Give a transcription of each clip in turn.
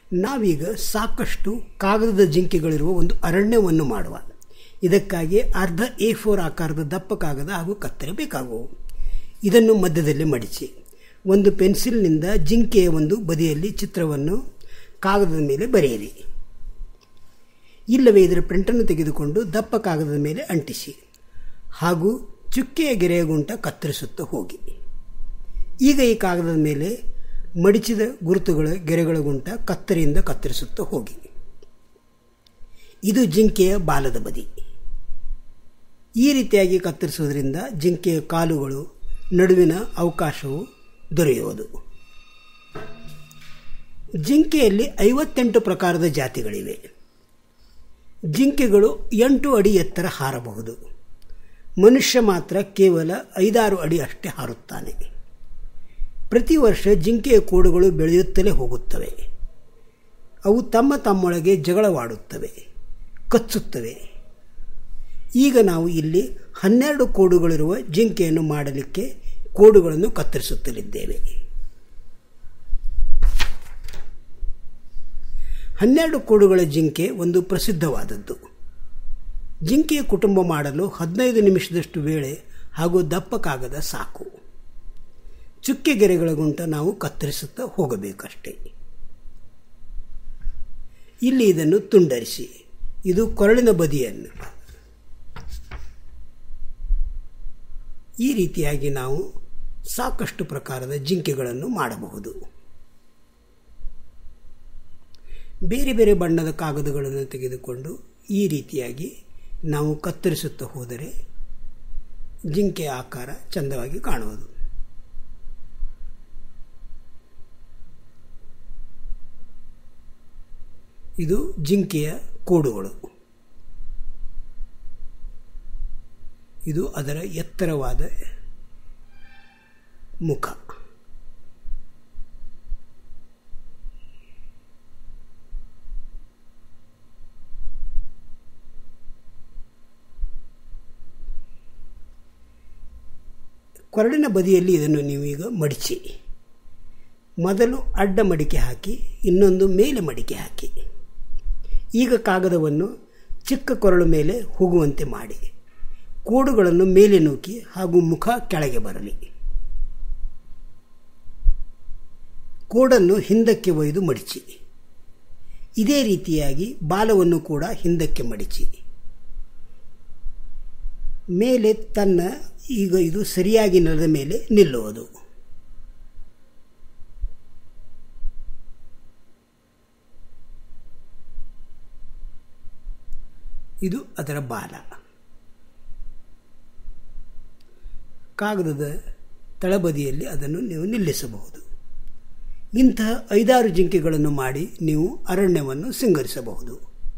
ನಾವೀಗ ಸಾಕಷ್ಟು ಕಾಗದದ ಜಿಂಕೆಗಳಿರುವ ಒಂದು ಅರಣ್ಯವನ್ನು ಮಾಡುವ ಇದಕ್ಕಾಗಿ ಅರ್ಧ ಎ ಫೋರ್ ಆಕಾರದ ದಪ್ಪ ಕಾಗದ ಹಾಗೂ ಕತ್ತರಿ ಬೇಕಾಗುವು ಇದನ್ನು ಮಧ್ಯದಲ್ಲಿ ಮಡಿಸಿ ಒಂದು ಪೆನ್ಸಿಲ್ನಿಂದ ಜಿಂಕೆಯ ಒಂದು ಬದಿಯಲ್ಲಿ ಚಿತ್ರವನ್ನು ಕಾಗದದ ಮೇಲೆ ಬರೆಯಿರಿ ಇಲ್ಲವೇ ಇದರ ಪ್ರಿಂಟನ್ನು ತೆಗೆದುಕೊಂಡು ದಪ್ಪ ಕಾಗದದ ಮೇಲೆ ಅಂಟಿಸಿ ಹಾಗೂ ಚುಕ್ಕೆಯ ಗೆರೆಯ ಗುಂಟ ಕತ್ತರಿಸುತ್ತಾ ಹೋಗಿ ಈಗ ಈ ಕಾಗದದ ಮೇಲೆ ಮಡಿಚಿದ ಗುರುತುಗಳ ಗೆರೆಗಳ ಗುಂಟ ಕತ್ತರಿಯಿಂದ ಕತ್ತರಿಸುತ್ತಾ ಹೋಗಿ ಇದು ಜಿಂಕೆಯ ಬಾಲದ ಬದಿ ಈ ರೀತಿಯಾಗಿ ಕತ್ತರಿಸುವುದರಿಂದ ಜಿಂಕೆಯ ಕಾಲುಗಳು ನಡುವಿನ ಅವಕಾಶವು ದೊರೆಯುವುದು ಜಿಂಕೆಯಲ್ಲಿ ಐವತ್ತೆಂಟು ಪ್ರಕಾರದ ಜಾತಿಗಳಿವೆ ಜಿಂಕೆಗಳು ಎಂಟು ಅಡಿ ಎತ್ತರ ಹಾರಬಹುದು ಮನುಷ್ಯ ಮಾತ್ರ ಕೇವಲ ಐದಾರು ಅಡಿ ಅಷ್ಟೇ ಹಾರುತ್ತಾನೆ ಪ್ರತಿ ವರ್ಷ ಜಿಂಕೆಯ ಕೂಡುಗಳು ಬೆಳೆಯುತ್ತಲೇ ಹೋಗುತ್ತವೆ ಅವು ತಮ್ಮ ತಮ್ಮೊಳಗೆ ಜಗಳವಾಡುತ್ತವೆ ಕಚ್ಚುತ್ತವೆ ಈಗ ನಾವು ಇಲ್ಲಿ ಹನ್ನೆರಡು ಕೋಡುಗಳಿರುವ ಜಿಂಕೆಯನ್ನು ಮಾಡಲಿಕ್ಕೆ ಕೋಡುಗಳನ್ನು ಕತ್ತರಿಸುತ್ತಲಿದ್ದೇವೆ ಹನ್ನೆರಡು ಕೋಡುಗಳ ಜಿಂಕೆ ಒಂದು ಪ್ರಸಿದ್ಧವಾದದ್ದು ಜಿಂಕೆಯ ಕುಟುಂಬ ಮಾಡಲು ಹದಿನೈದು ನಿಮಿಷದಷ್ಟು ವೇಳೆ ಹಾಗೂ ದಪ್ಪ ಕಾಗದ ಸಾಕು ಚುಕ್ಕೆ ಗೆರೆಗಳ ಗುಂಟ ನಾವು ಕತ್ತರಿಸುತ್ತಾ ಹೋಗಬೇಕಷ್ಟೇ ಇಲ್ಲಿ ಇದನ್ನು ತುಂಡರಿಸಿ ಇದು ಕೊರಳಿನ ಬದಿಯನ್ನು ಈ ರೀತಿಯಾಗಿ ನಾವು ಸಾಕಷ್ಟು ಪ್ರಕಾರದ ಜಿಂಕೆಗಳನ್ನು ಮಾಡಬಹುದು ಬೇರೆ ಬೇರೆ ಬಣ್ಣದ ಕಾಗದಗಳನ್ನು ತೆಗೆದುಕೊಂಡು ಈ ರೀತಿಯಾಗಿ ನಾವು ಕತ್ತರಿಸುತ್ತಾ ಹೋದರೆ ಜಿಂಕೆಯ ಆಕಾರ ಚಂದವಾಗಿ ಕಾಣುವುದು ಇದು ಜಿಂಕೆಯ ಕೋಡುಗಳು ಇದು ಅದರ ಎತ್ತರವಾದ ಮುಖ ಕೊರಳಿನ ಬದಿಯಲ್ಲಿ ಇದನ್ನು ನೀವೀಗ ಮಡಿಚಿ ಮೊದಲು ಅಡ್ಡ ಮಡಿಕೆ ಹಾಕಿ ಇನ್ನೊಂದು ಮೇಲೆ ಮಡಿಕೆ ಹಾಕಿ ಈಗ ಕಾಗದವನ್ನು ಚಿಕ್ಕ ಕೊರಳು ಮೇಲೆ ಹೋಗುವಂತೆ ಮಾಡಿ ಕೋಡುಗಳನ್ನು ಮೇಲೆ ನೂಕಿ ಹಾಗೂ ಮುಖ ಕೆಳಗೆ ಬರಲಿ ಕೋಡನ್ನು ಹಿಂದಕ್ಕೆ ಒಯ್ದು ಮಡಿಚಿ ಇದೇ ರೀತಿಯಾಗಿ ಬಾಲವನ್ನು ಕೂಡ ಹಿಂದಕ್ಕೆ ಮಡಿಚಿ ಮೇಲೆ ತನ್ನ ಈಗ ಇದು ಸರಿಯಾಗಿ ನೆಲದ ಮೇಲೆ ನಿಲ್ಲುವುದು ಇದು ಅದರ ಬಾಲ ಕಾಗದದ ತಳಬದಿಯಲ್ಲಿ ಅದನ್ನು ನೀವು ನಿಲ್ಲಿಸಬಹುದು ಇಂತಹ ಐದಾರು ಜಿಂಕೆಗಳನ್ನು ಮಾಡಿ ನೀವು ಅರಣ್ಯವನ್ನು ಸಿಂಗರಿಸಬಹುದು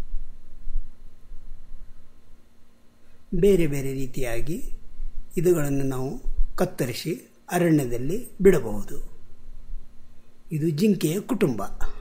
ಬೇರೆ ಬೇರೆ ರೀತಿಯಾಗಿ ಇದುಗಳನ್ನು ನಾವು ಕತ್ತರಿಸಿ ಅರಣ್ಯದಲ್ಲಿ ಬಿಡಬಹುದು ಇದು ಜಿಂಕೆಯ ಕುಟುಂಬ